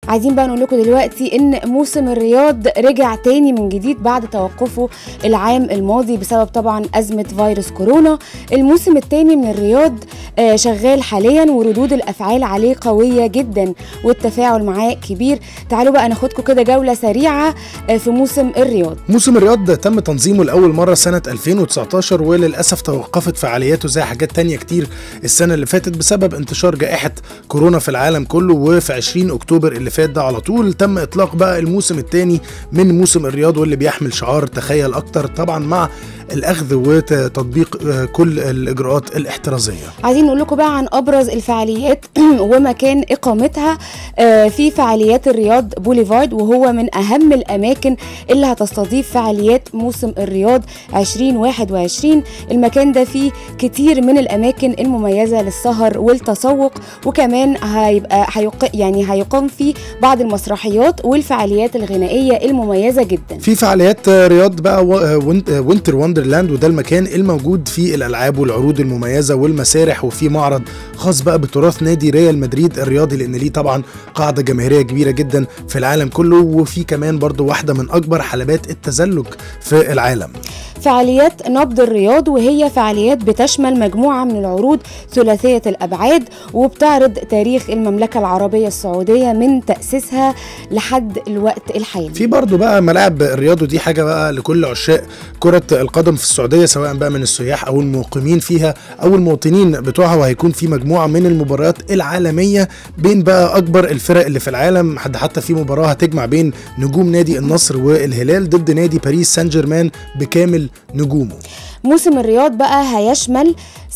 عايزين بقى نقول لكم دلوقتي ان موسم الرياض رجع تاني من جديد بعد توقفه العام الماضي بسبب طبعا ازمه فيروس كورونا الموسم التاني من الرياض آه، شغال حاليا وردود الافعال عليه قويه جدا والتفاعل معاه كبير تعالوا بقى ناخدكم كده جوله سريعه آه، في موسم الرياض موسم الرياض تم تنظيمه لأول مرة سنة 2019 وللأسف توقفت فعالياته زي حاجات تانية كتير السنة اللي فاتت بسبب انتشار جائحة كورونا في العالم كله وفي 20 أكتوبر اللي فات ده على طول تم إطلاق بقى الموسم الثاني من موسم الرياض واللي بيحمل شعار تخيل أكتر طبعا مع الأخذ وتطبيق آه، كل الإجراءات الاحترازية عايزين نقول لكم بقى عن ابرز الفعاليات ومكان اقامتها آه، في فعاليات الرياض بوليفارد وهو من اهم الاماكن اللي هتستضيف فعاليات موسم الرياض 2021 المكان ده فيه كتير من الاماكن المميزه للسهر والتسوق وكمان هيبقى هيق... يعني هيقام فيه بعض المسرحيات والفعاليات الغنائيه المميزه جدا في فعاليات رياض بقى و- وين- وينتر وندرلاند وده المكان الموجود فيه الالعاب والعروض المميزه والمسارح وفي معرض خاص بقى بتراث نادي ريال مدريد الرياضي لان ليه طبعا قاعده جماهيريه كبيره جدا في العالم كله وفي كمان برضو واحده من اكبر حلبات التزلج في العالم فعاليات نبض الرياض وهي فعاليات بتشمل مجموعة من العروض ثلاثية الأبعاد وبتعرض تاريخ المملكة العربية السعودية من تأسيسها لحد الوقت الحالي في برضو بقى ملاعب الرياض ودي حاجه بقى لكل عشاق كره القدم في السعوديه سواء بقى من السياح او المقيمين فيها او المواطنين بتوعها وهيكون في مجموعه من المباريات العالميه بين بقى اكبر الفرق اللي في العالم حد حتى في مباراه هتجمع بين نجوم نادي النصر والهلال ضد نادي باريس سان جيرمان بكامل نجومه موسم الرياض بقى هيشمل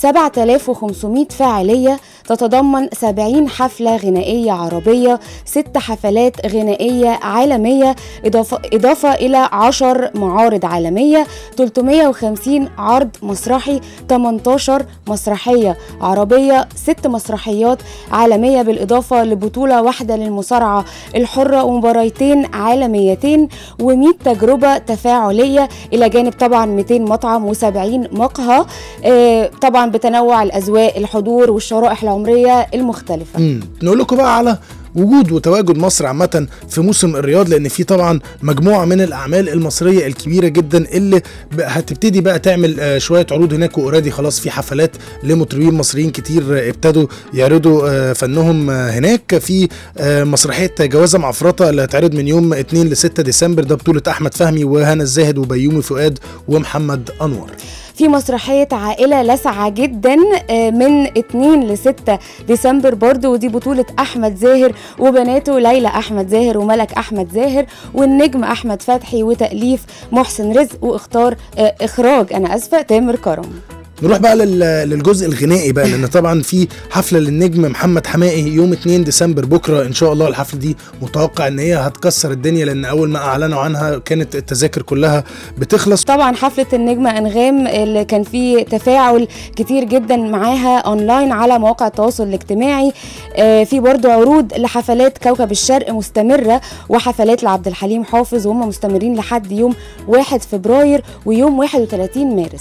7500 فاعلية تتضمن 70 حفلة غنائية عربية 6 حفلات غنائية عالمية إضافة, إضافة إلى 10 معارض عالمية 350 عرض مسرحي 18 مسرحية عربية 6 مسرحيات عالمية بالإضافة لبطولة واحدة للمصارعة الحرة ومباريتين عالميتين و100 تجربة تفاعلية إلى جانب طبعا 200 مطعم و70 مقهى آه، طبعا بتنوع الأذواق الحضور والشرائح العمرية المختلفة امم نقول لكم بقى على وجود وتواجد مصر عامة في موسم الرياض لأن في طبعا مجموعة من الأعمال المصرية الكبيرة جدا اللي ب- هتبتدي بقى تعمل آه، شوية عروض هناك وأوريدي خلاص في حفلات لمطربين مصريين كتير آه، ابتدوا يعرضوا آه، فنهم آه، هناك في آه، مسرحية جوازة معفرطة اللي هتعرض من يوم 2 ل 6 ديسمبر ده بطولة أحمد فهمي وهنا الزاهد وبيومي فؤاد ومحمد أنور في مسرحية عائلة لسعة جدا آه، من 2 ل 6 ديسمبر برضو ودي بطولة أحمد زاهر وبناته ليلى أحمد زاهر وملك أحمد زاهر والنجم أحمد فتحي وتأليف محسن رزق واختار آه، إخراج أنا أسفة تامر كرم نروح بقى لل- للجزء الغنائي بقى لان طبعا في حفله للنجم محمد حمائي يوم 2 ديسمبر بكره ان شاء الله الحفله دي متوقع ان هي هتكسر الدنيا لان اول ما اعلنوا عنها كانت التذاكر كلها بتخلص طبعا حفلة النجمة أنغام اللي كان فيه تفاعل كتير جدا معاها أونلاين على مواقع التواصل الاجتماعي آه، في برضو عروض لحفلات كوكب الشرق مستمرة وحفلات لعبد الحليم حافظ وهم مستمرين لحد يوم 1 فبراير ويوم 31 مارس